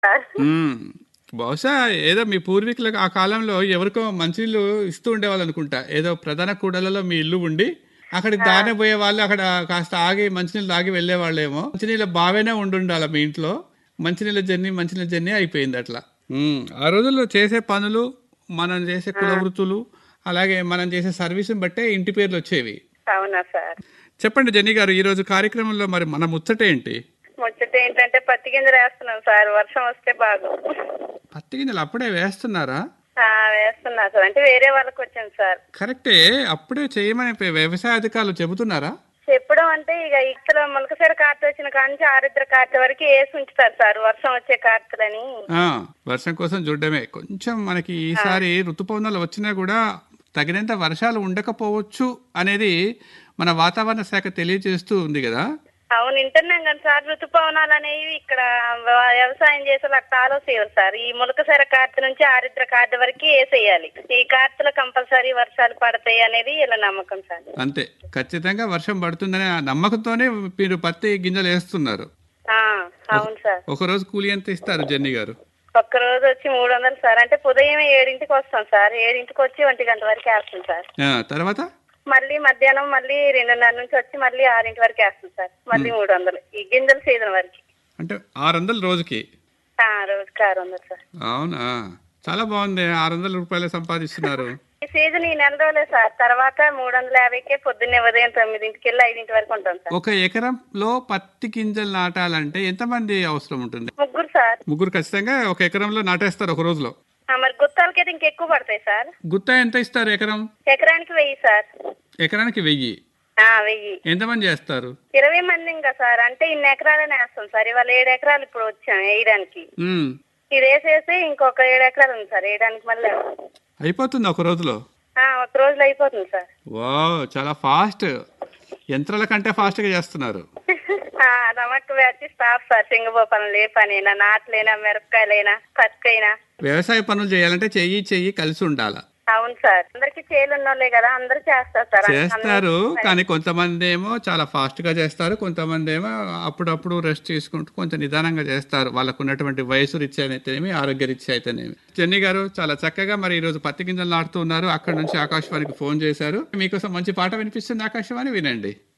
Sir మ్మ్. బహుశా ఏదో మీ పూర్వీకులకు ఆ కాలంలో ఎవరికో మంచినీళ్ళు ఇస్తూ ఉండేవాళ్ళు అనుకుంటా ఏదో ప్రధాన కూడలలో మీ ఇల్లు ఉండి అక్కడికి దారిన పోయే వాళ్ళు అక్కడ కాస్త ఆగి మంచినీళ్ళు తాగి వెళ్ళేవాళ్ళేమో మంచినీళ్ళ బావేనే ఉండుండాలి మీ ఇంట్లో మంచినీళ్ళ జర్నీ మంచినీళ్ళ జర్నీ అయిపోయింది అట్లా మ్మ్. ఆ రోజుల్లో చేసే పనులు మనం చేసే కుల వృత్తులు అలాగే మనం చేసే సర్వీస్ని బట్టే ఇంటి పేర్లు వచ్చేవి అవునా సార్ చెప్పండి జెన్నీ గారు ఈ రోజు కార్యక్రమంలో మరి మన ముచ్చట ఏంటి ముచ్చట ఏంటంటే పత్తి గింజలు వేస్తున్నాం సార్ వర్షం వస్తే బాగు పత్తి గింజలు అప్పుడే వేస్తున్నారా ఆ, వేస్తున్నా సార్ అంటే వేరే వాళ్ళకి వచ్చింది సార్ కరెక్టే అప్పుడే చేయమని పే- వ్యవసాయ అధికారులు చెబుతున్నారా చెప్పడం అంటే ఇక ఇక్కడ మొలకసీర కార్తె వచ్చిన కాంచి ఆరుద్ర కార్తె వరకు వేసి ఉంచుతారు సార్ వర్షం వచ్చే కార్తెలని ఆ వర్షం కోసం చూడడమే కొంచెం మనకి ఈసారి ఋతుపవనాలు వచ్చినా కూడా తగినంత వర్షాలు ఉండకపోవచ్చు అనేది మన వాతావరణ శాఖ తెలియజేస్తూ ఉంది కదా అవును వింటున్నాం కానీ సార్ ఋతుపవనాలు అనేవి ఇక్కడ వ- వ్యవసాయం చేసే అట్లా ఆలోచించారు సార్ ఈ ములకసెర కార్తె నుంచి ఆరుద్ర కార్తె వరకు వేసేయాలి ఈ కార్తెలో కంపల్సరీ వర్షాలు పడతాయి అనేది ఇలా నమ్మకం సార్ అంతే ఖచ్చితంగా వర్షం పడుతుందనే ఆ నమ్మకంతోనే మీరు పత్తి గింజలు వేస్తున్నారు ఆ, అవును సార్ ఒక రోజు కూలి ఎంత ఇస్తారు జెన్నీ గారు ఒక్క రోజు వచ్చి మూడు వందలు సార్ అంటే ఉదయం ఏడింటికి వస్తాం సార్ ఏడింటికి వచ్చి ఒంటి గంట వరకు వేస్తాం సార్ ఆ, తర్వాత మళ్ళీ మధ్యాహ్నం మళ్ళీ రెండున్నర నుంచి వచ్చి మళ్ళీ ఆరింటి వరకు వేస్తాం సార్ మళ్ళీ మూడు వందలు ఈ గింజల సీజన్ వరకు అంటే ఆరు వందలు రోజుకి ఆ, రోజుకి ఆరు వందలు సార్ అవునా చాలా బాగుంది ఆరు వందల రూపాయలు సంపాదిస్తున్నారు ఈ సీజన్ ఈ నెల రోజులే సార్ తర్వాత మూడు వందల యాభైకే పొద్దున్నే ఉదయం తొమ్మిదింటికి వెళ్ళి ఐదింటి వరకు ఉంటాం సార్ ఒక ఎకరంలో పత్తి గింజలు నాటాలంటే ఎంతమంది అవసరం ఉంటుంది ముగ్గురు సార్ ముగ్గురు ఖచ్చితంగా ఒక ఎకరంలో నాటేస్తారు ఒక రోజులో ఆ, మరి గుత్తాలకైతే ఇంకెక్కువ పడతాయి సార్ గుత్త ఎంత ఇస్తారు ఎకరం ఎకరానికి వెయ్యి సార్ ఎకరానికి వెయ్యి ఆ, వెయ్యి ఎంతమంది చేస్తారు ఇరవై మంది ఇంకా సార్ అంటే ఇన్ని ఎకరాలనే వేస్తాం సార్ ఇవాళ ఏడు ఎకరాలు ఇప్పుడు వచ్చాం వేయడానికి ఉమ్, ఇది వేసేసి ఇంకొక ఏడు ఎకరాలు ఉంది సార్ వేయడానికి మళ్ళీ అయిపోతుంది ఒక రోజులో ఆ, ఒక రోజులో అయిపోతుంది సార్ వావ్ చాలా ఫాస్ట్ యంత్రాల కంటే ఫాస్ట్గా చేస్తున్నారు ఆ, నమక్ వ్యాచి స్టాఫ్ సార్ సింగబోపనం ఏ పనైనా నాట్లైనా మిరపకాయలైనా పత్తి అయినా వ్యవసాయ పనులు చేయాలంటే చెయ్యి చెయ్యి కలిసి ఉండాలి అవును సార్ అందరికి చేలు ఉన్నోళ్ళే కదా అందరూ చేస్తారు సార్ చేస్తారు కానీ కొంతమంది ఏమో చాలా ఫాస్ట్ గా చేస్తారు కొంతమంది ఏమో అప్పుడప్పుడు రెస్ట్ తీసుకుంటూ కొంచెం నిదానంగా చేస్తారు వాళ్ళకు ఉన్నటువంటి వయసు రీత్యా అయితేనేమి ఆరోగ్య రీత్యా అయితేనేమి చెన్ని గారు చాలా చక్కగా మరి ఈ రోజు పత్తి గింజలు నాటుతూ ఉన్నారు అక్కడ నుంచి ఆకాశవాణికి ఫోన్ చేశారు మీకోసం మంచి పాట వినిపిస్తుంది ఆకాశవాణి వినండి